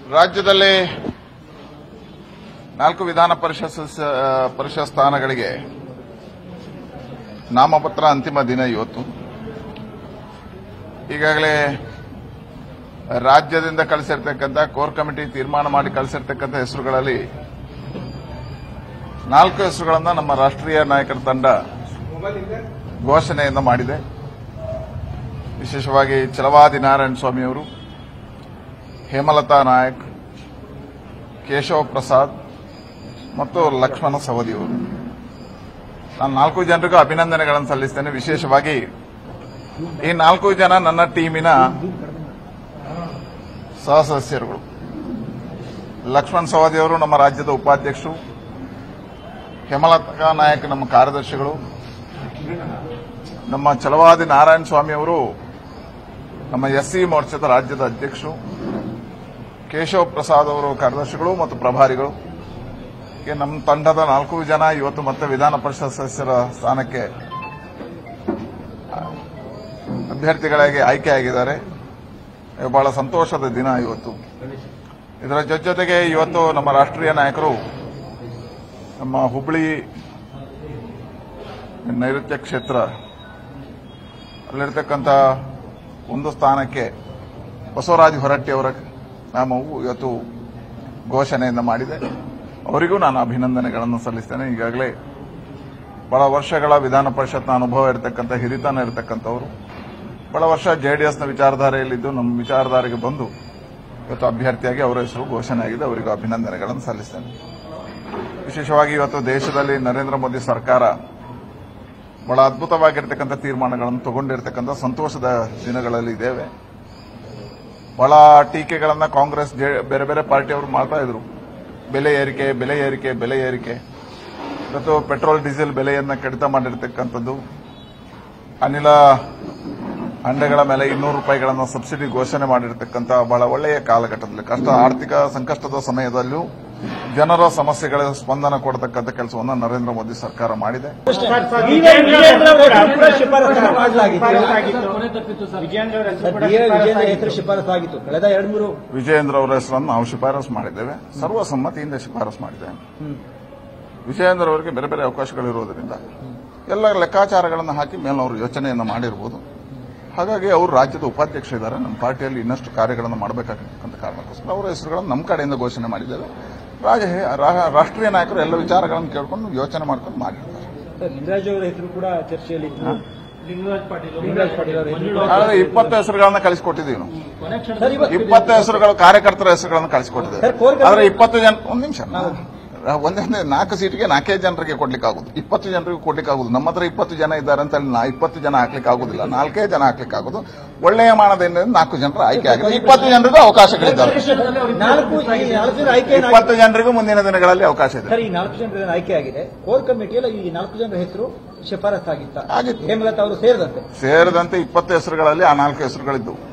ರಾಜ್ಯದಲ್ಲಿ ನಾಲ್ಕು ವಿಧಾನ ಪರಿಷತ್ ಸದಸ್ಯ- ಪರಿಷತ್ ಸ್ಥಾನಗಳಿಗೆ ನಾಮಪತ್ರ ಅಂತಿಮ ದಿನ ಇವತ್ತು ಈಗಾಗಲೇ ರಾಜ್ಯದಿಂದ ಕಳಿಸಿರ್ತಕ್ಕಂಥ ಕೋರ್ ಕಮಿಟಿ ತೀರ್ಮಾನ ಮಾಡಿ ಕಳಿಸಿರ್ತಕ್ಕಂಥ ಹೆಸರುಗಳಲ್ಲಿ ನಾಲ್ಕು ಹೆಸರುಗಳನ್ನು ನಮ್ಮ ರಾಷ್ಟ್ರೀಯ ನಾಯಕರ ತಂಡ ಘೋಷಣೆಯನ್ನು ಮಾಡಿದೆ ವಿಶೇಷವಾಗಿ ಛಲವಾದಿ ನಾರಾಯಣ ಸ್ವಾಮಿಯವರು ಹೇಮಲತಾ ನಾಯಕ್ ಕೇಶವ ಪ್ರಸಾದ್ ಮತ್ತು ಲಕ್ಷ್ಮಣ ಸವದಿಯವರು ನಾನು ನಾಲ್ಕು ಜನರಿಗೂ ಅಭಿನಂದನೆಗಳನ್ನು ಸಲ್ಲಿಸ್ತೇನೆ ವಿಶೇಷವಾಗಿ ಈ ನಾಲ್ಕು ಜನ ನನ್ನ ಟೀಮಿನ ಸಹ ಸದಸ್ಯರುಗಳು ಲಕ್ಷ್ಮಣ್ ಸವದಿಯವರು ನಮ್ಮ ರಾಜ್ಯದ ಉಪಾಧ್ಯಕ್ಷರು ಹೇಮಲತಾ ನಾಯಕ್ ನಮ್ಮ ಕಾರ್ಯದರ್ಶಿಗಳು ನಮ್ಮ ಛಲವಾದಿ ನಾರಾಯಣ ಸ್ವಾಮಿ ಅವರು ನಮ್ಮ ಎಸ್ಸಿ ಮೋರ್ಚಾದ ರಾಜ್ಯದ ಅಧ್ಯಕ್ಷರು ಕೇಶವ ಪ್ರಸಾದ್ ಅವರು ಕಾರ್ಯದರ್ಶಿಗಳು ಮತ್ತು ಪ್ರಭಾರಿಗಳು ಹೀಗೆ ನಮ್ಮ ತಂಡದ ನಾಲ್ಕು ಜನ ಇವತ್ತು ಮತ್ತೆ ವಿಧಾನ ಪರಿಷತ್ ಸದಸ್ಯರ ಸ್ಥಾನಕ್ಕೆ ಅಭ್ಯರ್ಥಿಗಳಾಗಿ ಆಯ್ಕೆಯಾಗಿದ್ದಾರೆ ಇದು ಬಹಳ ಸಂತೋಷದ ದಿನ ಇವತ್ತು ಇದರ ಜೊತೆ ಜೊತೆಗೆ ಇವತ್ತು ನಮ್ಮ ರಾಷ್ಟ್ರೀಯ ನಾಯಕರು ನಮ್ಮ ಹುಬ್ಬಳ್ಳಿ ನೈಋತ್ಯ ಕ್ಷೇತ್ರ ಅಲ್ಲಿರ್ತಕ್ಕಂಥ ಒಂದು ಸ್ಥಾನಕ್ಕೆ ಬಸವರಾಜ ಹೊರಟ್ಟಿ ಅವರ ನಾಮವು ಇವತ್ತು ಘೋಷಣೆಯನ್ನು ಮಾಡಿದೆ ಅವರಿಗೂ ನಾನು ಅಭಿನಂದನೆಗಳನ್ನು ಸಲ್ಲಿಸ್ತೇನೆ ಈಗಾಗಲೇ ಬಹಳ ವರ್ಷಗಳ ವಿಧಾನ ಪರಿಷತ್ನ ಅನುಭವ ಇರತಕ್ಕಂಥ ಹಿರಿತನ ಇರತಕ್ಕಂಥವರು ಬಹಳ ವರ್ಷ ಜೆಡಿಎಸ್ನ ವಿಚಾರಧಾರೆಯಲ್ಲಿದ್ದು ನಮ್ಮ ವಿಚಾರಧಾರೆಗೆ ಬಂದು ಇವತ್ತು ಅಭ್ಯರ್ಥಿಯಾಗಿ ಅವರ ಹೆಸರು ಘೋಷಣೆ ಆಗಿದೆ ಅವರಿಗೂ ಅಭಿನಂದನೆಗಳನ್ನು ಸಲ್ಲಿಸ್ತೇನೆ ವಿಶೇಷವಾಗಿ ಇವತ್ತು ದೇಶದಲ್ಲಿ ನರೇಂದ್ರ ಮೋದಿ ಸರ್ಕಾರ ಬಹಳ ಅದ್ಭುತವಾಗಿರ್ತಕ್ಕಂಥ ತೀರ್ಮಾನಗಳನ್ನು ತಗೊಂಡಿರ್ತಕ್ಕಂಥ ಸಂತೋಷದ ದಿನಗಳಲ್ಲಿ ಇದ್ದೇವೆ ಬಹಳ ಟೀಕೆಗಳನ್ನ ಕಾಂಗ್ರೆಸ್ ಜೆ- ಬೇರೆ ಬೇರೆ ಪಾರ್ಟಿಯವರು ಮಾಡ್ತಾ ಇದ್ರು ಬೆಲೆ ಏರಿಕೆ ಬೆಲೆ ಏರಿಕೆ ಬೆಲೆ ಏರಿಕೆ ಇವತ್ತು ಪೆಟ್ರೋಲ್ ಡೀಸೆಲ್ ಬೆಲೆಯನ್ನ ಕಡಿತ ಮಾಡಿರ್ತಕ್ಕಂಥದ್ದು ಅನಿಲ ಅಂಡೆಗಳ ಮೇಲೆ ಇನ್ನೂರು ರೂಪಾಯಿಗಳನ್ನು ಸಬ್ಸಿಡಿ ಘೋಷಣೆ ಮಾಡಿರ್ತಕ್ಕಂಥ ಬಹಳ ಒಳ್ಳೆಯ ಕಾಲಘಟ್ಟದಲ್ಲಿ ಕಷ್ಟ ಆರ್ಥಿಕ ಸಂಕಷ್ಟದ ಸಮಯದಲ್ಲೂ ಜನರ ಸಮಸ್ಯೆಗಳ ಸ್ಪಂದನ ಕೊಡತಕ್ಕಂಥ ಕೆಲಸವನ್ನು ನರೇಂದ್ರ ಮೋದಿ ಸರ್ಕಾರ ಮಾಡಿದೆ ವಿಜೇಂದ್ರ ಅವರ ಹೆಸರು ಕೂಡ ಶಿಫಾರಸು ಮಾಡಲಾಗಿತ್ತು ವಿಜೇಂದ್ರ ಅವರ ಹೆಸರು ಕೂಡ ಡಿ ಎ ವಿಜೇಂದ್ರ ಹೆಸರು ಶಿಫಾರಸು ಆಗಿತ್ತು ಕಳೆದ ಎರಡು ಮೂರು ವಿಜಯೇಂದ್ರ ಅವರ ಹೆಸರನ್ನು ನಾವು ಶಿಫಾರಸು ಮಾಡಿದ್ದೇವೆ ಸರ್ವಸಮ್ಮತಿಯಿಂದ ಶಿಫಾರಸು ಮಾಡಿದ್ದೇವೆ ವಿಜಯೇಂದ್ರ ಅವರಿಗೆ ಬೇರೆ ಬೇರೆ ಅವಕಾಶಗಳಿರುವುದರಿಂದ ಎಲ್ಲ ಲೆಕ್ಕಾಚಾರಗಳನ್ನು ಹಾಕಿ ಮೇಲೆ ಅವರು ಯೋಚನೆಯನ್ನು ಮಾಡಿರ್ಬೋದು ಹಾಗಾಗಿ ಅವರು ರಾಜ್ಯದ ಉಪಾಧ್ಯಕ್ಷ ಇದ್ದಾರೆ ನಮ್ಮ ಪಾರ್ಟಿಯಲ್ಲಿ ಇನ್ನಷ್ಟು ಕಾರ್ಯಗಳನ್ನು ಮಾಡಬೇಕಾಗಿರ್ತಕ್ಕಂಥ ಕಾರಣಕ್ಕೋಸ್ಕರ ಅವರ ಹೆಸರುಗಳನ್ನು ನಮ್ಮ ಕಡೆಯಿಂದ ಘೋಷಣೆ ಮಾಡಿದ್ದೇವೆ ರಾಜ ರಾ- ರಾಷ್ಟ್ರೀಯ ನಾಯಕರು ಎಲ್ಲ ವಿಚಾರಗಳನ್ನು ಕೇಳ್ಕೊಂಡು ಯೋಚನೆ ಮಾಡ್ಕೊಂಡು ಮಾಡಿರ್ತಾರೆ ಸರ್, ಲಿಂಗರಾಜ್ ಅವರ ಹೆಸರು ಕೂಡ ಚರ್ಚೆಯಲ್ಲಿ ಇತ್ತು ಲಿಂಗರಾಜ್ ಪಾಟೀಲ್ ಲಿಂಗರಾಜ್ ಪಾಟೀಲ್ ಅವರ ಹೆಸರು ಆದರೆ ಇಪ್ಪತ್ತು ಹೆಸರುಗಳನ್ನ ಕಳಿಸಿಕೊಟ್ಟಿದ್ದೀವಿ ನಾವು ಕೊನೆ ಕ್ಷಣ ಸರ್, ಇವತ್ತು ಇಪ್ಪತ್ತು ಹೆಸರುಗಳು ಕಾರ್ಯಕರ್ತರ ಹೆಸರುಗಳನ್ನು ಕಳಿಸಿಕೊಟ್ಟಿದ್ದೇವೆ ಸರ್, ಕೋರ್ ಆದ್ರೆ ಇಪ್ಪತ್ತು ಜನ ಒಂದು ನಿಮಿಷ ಒಂದೇ ನಾಲ್ಕು ಸೀಟಿಗೆ ನಾಲ್ಕೇ ಜನರಿಗೆ ಕೊಡ್ಲಿಕ್ಕೆ ಆಗುದು ಇಪ್ಪತ್ತು ಜನರಿಗೆ ಕೊಡ್ಲಿಕ್ಕೆ ಆಗುದು ನಮ್ಮ ಹತ್ರ ಇಪ್ಪತ್ತು ಜನ ಇದ್ದಾರೆ ಅಂತ ಹೇಳಿ ನಾ ಇಪ್ಪತ್ತು ಜನ ಹಾಕ್ಲಿಕ್ಕೆ ಆಗುದಿಲ್ಲ ನಾಲ್ಕೇ ಜನ ಹಾಕ್ಲಿಕ್ಕೆ ಆಗುದು ಒಳ್ಳೆಯ ಮಾನದಿಂದ ನಾಲ್ಕು ಜನರ ಆಯ್ಕೆ ಆಗಿದೆ ಇಪ್ಪತ್ತು ಜನರಿಗೂ ಅವಕಾಶಗಳಿದ್ದಾವೆ ನಾಲ್ಕು ಈ ನಾಲ್ಕು ಜನ ಆಯ್ಕೆ ಇಪ್ಪತ್ತು ಜನರಿಗೂ ಮುಂದಿನ ದಿನಗಳಲ್ಲಿ ಅವಕಾಶ ಇದೆ ಸರ್ ಈ ನಾಲ್ಕು ಜನರ ಆಯ್ಕೆ ಆಗಿದೆ ಕೋರ್ ಕಮಿಟಿಯಲ್ಲಿ ಈ ನಾಲ್ಕು ಜನರ ಹೆಸರು ಶಿಫಾರಸ್ ಆಗಿತ್ತ ಆಗಿತ್ತು. ಹೇಮಲತಾ ಅವರು ಸೇರಿದಂತೆ ಸೇರಿದಂತೆ ಇಪ್ಪತ್ತು ಹೆಸರುಗಳಲ್ಲಿ ಆ ನಾಲ್ಕು ಹೆಸರುಗಳಿದ್ದು